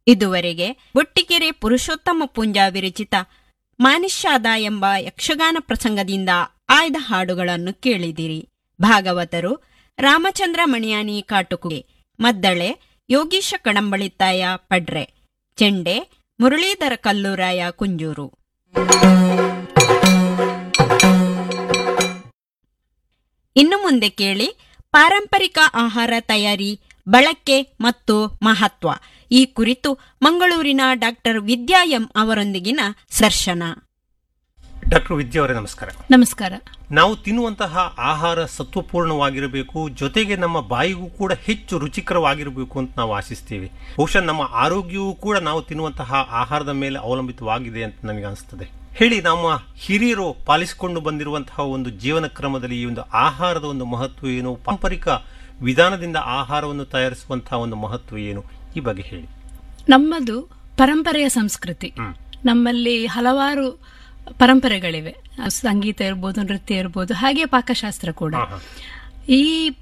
ಇದುವರೆಗೆ ಬೊಟ್ಟಿಕೆರೆ ಪುರುಷೋತ್ತಮ ಪುಂಜ ವಿರಚಿತ ಮಾನಿಷ್ಯಾದ ಎಂಬ ಯಕ್ಷಗಾನ ಪ್ರಸಂಗದಿಂದ ಆಯ್ದ ಹಾಡುಗಳನ್ನು ಕೇಳಿದಿರಿ ಭಾಗವತರು ರಾಮಚಂದ್ರ ಮಣಿಯಾನಿ ಕಾಟುಕುಗೆ ಮದ್ದಳೆ ಯೋಗೀಶ ಕಡಂಬಳಿತಾಯ ಪಡ್ರೆ ಚೆಂಡೆ ಮುರಳೀಧರ ಕಲ್ಲೂರಾಯ ಕುಂಜೂರು ಇನ್ನು ಮುಂದೆ ಕೇಳಿ ಪಾರಂಪರಿಕ ಆಹಾರ ತಯಾರಿ ಬಳಕೆ ಮತ್ತು ಮಹತ್ವ ಈ ಕುರಿತು ಮಂಗಳೂರಿನ ಡಾಕ್ಟರ್ ವಿದ್ಯಾ ಎಂ ಅವರೊಂದಿಗಿನ ದರ್ಶನ ಡಾಕ್ಟರ್ ವಿದ್ಯಾ ಅವರೇ ನಮಸ್ಕಾರ ನಮಸ್ಕಾರ ನಾವು ತಿನ್ನುವಂತಹ ಆಹಾರ ಸತ್ವಪೂರ್ಣವಾಗಿರಬೇಕು ಜೊತೆಗೆ ನಮ್ಮ ಬಾಯಿಗೂ ಕೂಡ ಹೆಚ್ಚು ರುಚಿಕರವಾಗಿರಬೇಕು ಅಂತ ನಾವು ಆಶಿಸ್ತೀವಿ ಬಹುಶಃ ನಮ್ಮ ಆರೋಗ್ಯವೂ ಕೂಡ ನಾವು ತಿನ್ನುವಂತಹ ಆಹಾರದ ಮೇಲೆ ಅವಲಂಬಿತವಾಗಿದೆ ಅಂತ ನನಗೆ ಅನಿಸ್ತದೆ ಹೇಳಿ ನಮ್ಮ ಹಿರಿಯರು ಪಾಲಿಸಿಕೊಂಡು ಬಂದಿರುವಂತಹ ಒಂದು ಜೀವನ ಕ್ರಮದಲ್ಲಿ ಈ ಒಂದು ಆಹಾರದ ಒಂದು ಮಹತ್ವ ಏನು ಪಾರಂಪರಿಕ ವಿಧಾನದಿಂದ ಆಹಾರವನ್ನು ತಯಾರಿಸುವಂತಹ ಒಂದು ಮಹತ್ವ ಏನು ಈ ಬಗ್ಗೆ ಹೇಳಿ ನಮ್ಮದು ಪರಂಪರೆಯ ಸಂಸ್ಕೃತಿ ನಮ್ಮಲ್ಲಿ ಹಲವಾರು ಪರಂಪರೆಗಳಿವೆ ಸಂಗೀತ ಇರ್ಬೋದು ನೃತ್ಯ ಇರ್ಬೋದು ಹಾಗೆ ಪಾಕಶಾಸ್ತ್ರ ಕೂಡ ಹಾ, ಹಾ. ಈ